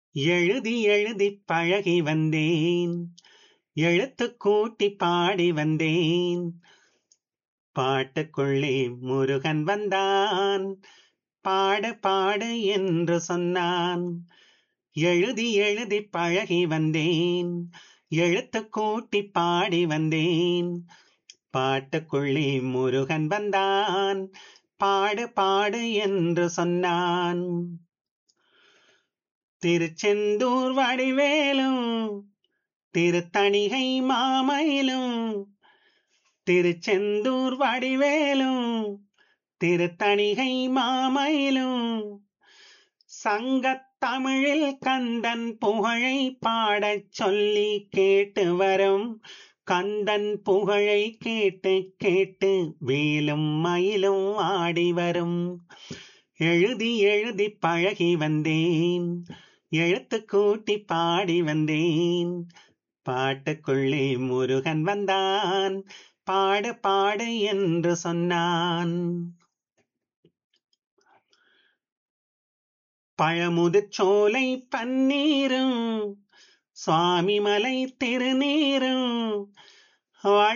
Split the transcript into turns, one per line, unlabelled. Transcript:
எழுதி எழுதிப் பழகி வந்தேன் எழுத்துக் கூட்டிப் பாடி வந்தேன் பாட்டுக்குள்ளே முருகன் வந்தான் பாடு பாடு என்று சொன்னான் எழுதி எழுதிப் பழகி வந்தேன் எழுத்துக் கூட்டிப் பாடி வந்தேன் பாட்டுக்குள்ளே முருகன் வந்தான் பாடு பாடு என்று சொன்னான் திருச்செந்தூர் வடிவேலும் திருத்தணிகை மாமயிலும் திருச்செந்தூர் வடிவேலும் திருத்தணிகை மாமயிலும் சங்கத் தமிழில் கந்தன் புகழை பாடச் சொல்லி கேட்டு வரும் கந்தன் புகழை கேட்டு கேட்டு வேலும் மயிலும் ஆடி வரும் எழுதி எழுதி பழகி வந்தேன் எழுத்து கூட்டி பாடி வந்தேன் பாட்டுக்குள்ளே முருகன் வந்தான் பாடு பாடு என்று சொன்னான் பழமுதிர்ச்சோலை பன்னீரும் சுவாமிமலை திருநீரும்